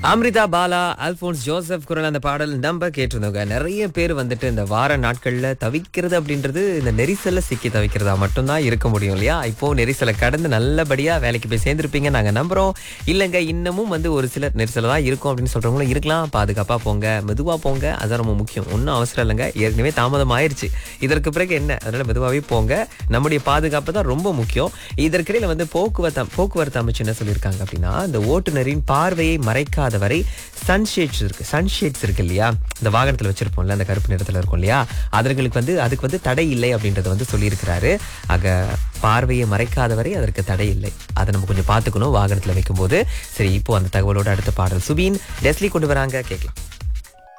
Amrita Bala Alphons Joseph குரல் அந்த பாடல் நம்ம கேட்டிருந்தோங்க நிறைய பேர் வந்துட்டு இந்த வார நாட்கள்ல தவிக்கிறது அப்படின்றது இந்த நெரிசல்ல சிக்கி தவிக்கிறதா மட்டும்தான் இருக்க முடியும் இல்லையா இப்போ நெரிசலை கடந்து நல்லபடியா வேலைக்கு போய் சேர்ந்திருப்பீங்க நாங்க நம்புறோம் இல்லைங்க இன்னமும் வந்து ஒரு சிலர் நெரிசல தான் இருக்கும் அப்படின்னு சொல்றவங்களும் இருக்கலாம் பாதுகாப்பா போங்க மெதுவா போங்க அதான் ரொம்ப முக்கியம் ஒன்றும் அவசரம் இல்லைங்க ஏற்கனவே தாமதம் ஆயிருச்சு இதற்கு பிறகு என்ன அதனால மெதுவாகவே போங்க நம்முடைய பாதுகாப்பு தான் ரொம்ப முக்கியம் இதற்கிடையில வந்து போக்குவரத்து போக்குவரத்து அமைச்சு என்ன சொல்லியிருக்காங்க அப்படின்னா இந்த ஓட்டுநரின் பார்வையை மறைக்காத வரை சன்ஷேட்ஸ் இருக்கு சன்ஷேட்ஸ் இருக்கு இல்லையா இந்த வாகனத்துல வச்சிருப்போம்ல அந்த கருப்பு நிறத்துல இருக்கும் இல்லையா அதற்கு வந்து அதுக்கு வந்து தடை இல்லை அப்படின்றத வந்து சொல்லியிருக்கிறாரு ஆக பார்வையை மறைக்காத வரை அதற்கு தடை இல்லை அதை நம்ம கொஞ்சம் பார்த்துக்கணும் வாகனத்துல வைக்கும்போது சரி இப்போ அந்த தகவலோட அடுத்த பாடல் சுபீன் டெஸ்லி கொண்டு வராங்க கேட்கலாம்